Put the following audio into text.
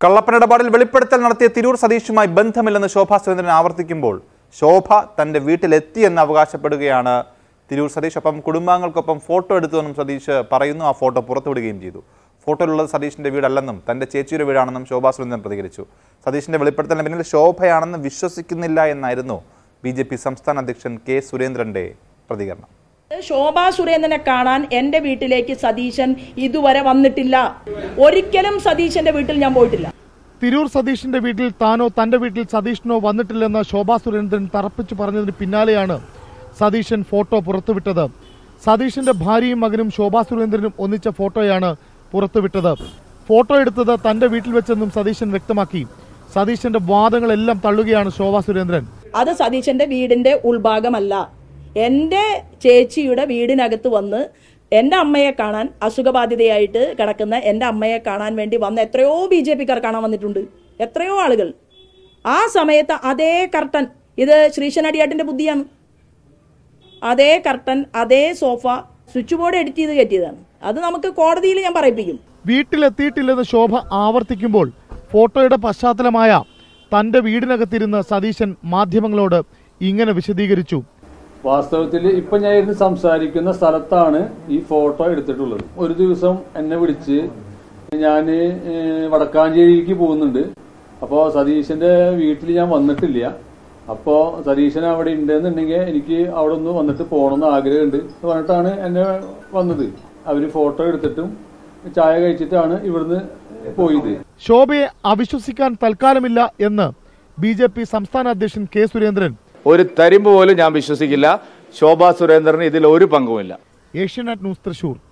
കള്ളപ്പണിടപാടിൽ വെളിപ്പെടുത്തൽ നടത്തിയ തിരൂർ സതീഷുമായി ബന്ധമില്ലെന്ന് ശോഭാ സുരേന്ദ്രൻ ആവർത്തിക്കുമ്പോൾ ശോഭ തന്റെ വീട്ടിലെത്തിയെന്ന് അവകാശപ്പെടുകയാണ് തിരൂർ സതീഷ് ഒപ്പം കുടുംബാംഗങ്ങൾക്കൊപ്പം ഫോട്ടോ എടുത്തുവെന്നും സതീഷ് പറയുന്നു ആ ഫോട്ടോ പുറത്തുവിടുകയും ചെയ്തു ഫോട്ടോയിലുള്ളത് സതീഷിന്റെ വീടല്ലെന്നും തന്റെ ചേച്ചിയുടെ വീടാണെന്നും ശോഭാ സുരേന്ദ്രൻ പ്രതികരിച്ചു സതീഷിന്റെ വെളിപ്പെടുത്തലിന് പിന്നിൽ ശോഭയാണെന്ന് വിശ്വസിക്കുന്നില്ല എന്നായിരുന്നു ബി ജെ പി സംസ്ഥാന അധ്യക്ഷൻ കെ സുരേന്ദ്രന്റെ പ്രതികരണം ശോഭാ സുരേന്ദ്രനെ കാണാൻ എന്റെ വീട്ടിലേക്ക് സതീശൻ ഇതുവരെ വന്നിട്ടില്ല ഒരിക്കലും സതീശന്റെ വീട്ടിൽ ഞാൻ പോയിട്ടില്ല തിരൂർ സതീഷിന്റെ വീട്ടിൽ താനോ തന്റെ വീട്ടിൽ സതീഷിനോ വന്നിട്ടില്ലെന്ന് ശോഭാ സുരേന്ദ്രൻ തറപ്പിച്ചു പറഞ്ഞതിന് പിന്നാലെയാണ് സതീശൻ ഫോട്ടോ പുറത്തുവിട്ടത് സതീഷിന്റെ ഭാര്യയും മകനും ശോഭാ സുരേന്ദ്രനും ഒന്നിച്ച ഫോട്ടോയാണ് പുറത്തുവിട്ടത് ഫോട്ടോ എടുത്തത് തന്റെ വീട്ടിൽ വെച്ചെന്നും സതീശൻ വ്യക്തമാക്കി സതീശന്റെ വാദങ്ങളെല്ലാം തള്ളുകയാണ് ശോഭാ സുരേന്ദ്രൻ അത് സതീശന്റെ വീടിന്റെ ഉൾഭാഗമല്ല എന്റെ ചേച്ചിയുടെ വീടിനകത്ത് വന്ന് എന്റെ അമ്മയെ കാണാൻ അസുഖബാധിതയായിട്ട് കിടക്കുന്ന എന്റെ അമ്മയെ കാണാൻ വേണ്ടി വന്ന എത്രയോ ബി ജെ പിക്കാർ കാണാൻ വന്നിട്ടുണ്ട് എത്രയോ ആളുകൾ ആ സമയത്ത് അതേ കർട്ടൻ ഇത് ശ്രീശനടിയാട്ടിന്റെ ബുദ്ധിയാണ് അതേ കർട്ടൻ അതേ സോഫ സ്വിച്ച് ബോർഡ് എഡിറ്റ് ചെയ്ത് കയറ്റിയതാണ് അത് നമുക്ക് കോടതിയിൽ ഞാൻ പറയിപ്പിക്കും വീട്ടിലെത്തിയിട്ടില്ലെന്ന് ശോഭ ആവർത്തിക്കുമ്പോൾ ഫോട്ടോയുടെ പശ്ചാത്തലമായ തന്റെ വീടിനകത്തിരുന്ന് സതീശൻ മാധ്യമങ്ങളോട് ഇങ്ങനെ വിശദീകരിച്ചു വാസ്തവത്തിൽ ഇപ്പൊ ഞാൻ ഇരുന്ന് സംസാരിക്കുന്ന സ്ഥലത്താണ് ഈ ഫോട്ടോ എടുത്തിട്ടുള്ളത് ഒരു ദിവസം എന്നെ വിളിച്ച് ഞാൻ വടക്കാഞ്ചേരിക്ക് പോകുന്നുണ്ട് അപ്പോൾ സതീശന്റെ വീട്ടിൽ ഞാൻ വന്നിട്ടില്ല അപ്പോൾ സതീശൻ അവിടെ ഉണ്ടെന്നുണ്ടെങ്കിൽ എനിക്ക് അവിടെ ഒന്ന് വന്നിട്ട് പോകണമെന്ന് ആഗ്രഹമുണ്ട് എന്ന് പറഞ്ഞിട്ടാണ് എന്നെ വന്നത് അവർ ഫോട്ടോ എടുത്തിട്ടും ചായ കഴിച്ചിട്ടാണ് ഇവിടുന്ന് പോയത് ശോഭയെ അവിശ്വസിക്കാൻ തൽക്കാലമില്ല എന്ന് ബി ജെ പി സംസ്ഥാന അധ്യക്ഷൻ കെ സുരേന്ദ്രൻ ഒരു തരിമ്പ് പോലും ഞാൻ വിശ്വസിക്കില്ല ശോഭാ സുരേന്ദ്രന് ഇതിൽ ഒരു പങ്കുമില്ല ഏഷ്യാനെറ്റ് ന്യൂസ് തൃശൂർ